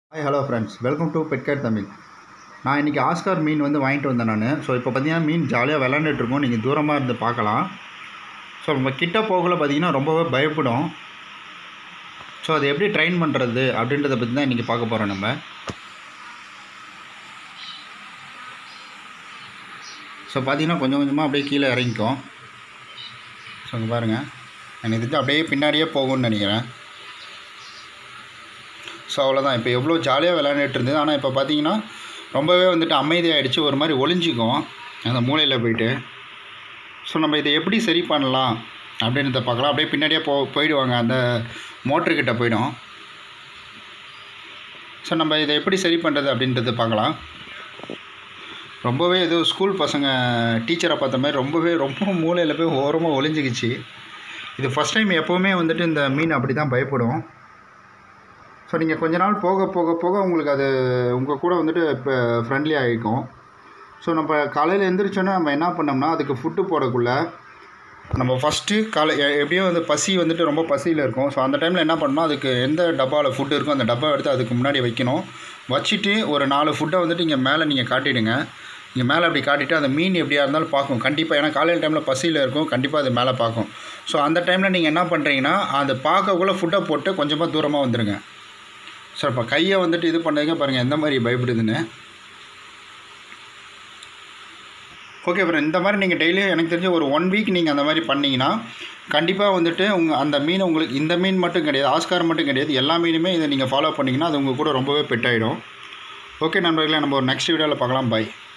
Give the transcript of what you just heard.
hi hello friends welcome to பெட்கேட் தமிழ் நான் இன்றைக்கி ஆஸ்கார் மீன் வந்து வாங்கிட்டு வந்தேன் நான் ஸோ இப்போ பார்த்தீங்கன்னா மீன் ஜாலியாக விளாண்டுட்டு இருக்கோம் நீங்கள் தூரமாக இருந்து பார்க்கலாம் ஸோ நம்ம கிட்ட போகல பார்த்தீங்கன்னா ரொம்பவே பயப்படும் ஸோ அதை எப்படி ட்ரெயின் பண்ணுறது அப்படின்றத பற்றி தான் இன்றைக்கி பார்க்க போகிறோம் நம்ம ஸோ பார்த்தீங்கன்னா கொஞ்சம் கொஞ்சமாக அப்படியே கீழே இறங்கிக்கும் ஸோ இங்கே பாருங்கள் எனக்கு இது அப்படியே பின்னாடியே போகும்னு நினைக்கிறேன் ஸோ அவ்வளோதான் இப்போ எவ்வளோ ஜாலியாக விளையாண்டுட்டு இருந்தது ஆனால் இப்போ பார்த்தீங்கன்னா ரொம்பவே வந்துட்டு அமைதியாகிடுச்சு ஒரு மாதிரி ஒளிஞ்சிக்கும் அந்த மூலையில் போயிட்டு ஸோ நம்ம இதை எப்படி சரி பண்ணலாம் அப்படின்றத பார்க்கலாம் அப்படியே பின்னாடியே போ போயிடுவாங்க அந்த மோட்டர்கிட்ட போயிடும் ஸோ நம்ம இதை எப்படி சரி பண்ணுறது அப்படின்றத பார்க்கலாம் ரொம்பவே ஏதோ ஸ்கூல் பசங்க டீச்சரை பார்த்த மாதிரி ரொம்பவே ரொம்ப மூலையில் போய் ஓரமாக ஒளிஞ்சிக்கிச்சு இது ஃபஸ்ட் டைம் எப்போவுமே வந்துட்டு இந்த மீன் அப்படி தான் பயப்படும் ஸோ நீங்கள் கொஞ்ச நாள் போக போக போக உங்களுக்கு அது உங்கள் கூட வந்துட்டு இப்போ ஃப்ரெண்ட்லி ஆகிக்கும் ஸோ நம்ம காலையில் எழுந்திரிச்சோன்னே நம்ம என்ன பண்ணோம்னா அதுக்கு ஃபுட்டு போடக்குள்ள நம்ம ஃபஸ்ட்டு காலை எ- எப்படியும் வந்து பசி வந்துட்டு ரொம்ப பசியில் இருக்கும் ஸோ அந்த டைமில் என்ன பண்ணணும் அதுக்கு எந்த டப்பாவில் ஃபுட்டு இருக்கோ அந்த டப்பா எடுத்து அதுக்கு முன்னாடி வைக்கணும் வச்சுட்டு ஒரு நாலு ஃபுட்டை வந்துட்டு இங்கே மேலே நீங்கள் காட்டிடுங்க இங்கே மேலே அப்படி காட்டிட்டு அந்த மீன் எப்படியா இருந்தாலும் பார்க்கும் கண்டிப்பாக ஏன்னா காலையில் டைமில் பசியில் இருக்கும் கண்டிப்பாக அது மேலே பார்க்கும் ஸோ அந்த டைமில் நீங்கள் என்ன பண்ணுறீங்கன்னா அது பார்க்கக்குள்ளே ஃபுட்டை போட்டு கொஞ்சமாக தூரமாக வந்துடுங்க ஸோ இப்போ கையை வந்துட்டு இது பண்ணதுங்க பாருங்கள் எந்த மாதிரி பயப்படுதுன்னு ஓகே அப்புறம் இந்த மாதிரி நீங்கள் டெய்லியும் எனக்கு தெரிஞ்ச ஒரு ஒன் வீக் நீங்கள் அந்த மாதிரி பண்ணீங்கன்னா கண்டிப்பாக வந்துட்டு உங்கள் அந்த மீன் உங்களுக்கு இந்த மீன் மட்டும் கிடையாது ஆஸ்கார் மட்டும் கிடையாது எல்லா மீனுமே இதை நீங்கள் ஃபாலோ பண்ணிங்கன்னா அது உங்கள் கூட ரொம்பவே பெட் ஆகிடும் ஓகே நண்பர்களே நம்ம ஒரு நெக்ஸ்ட் வீடியோவில் பார்க்கலாம் பை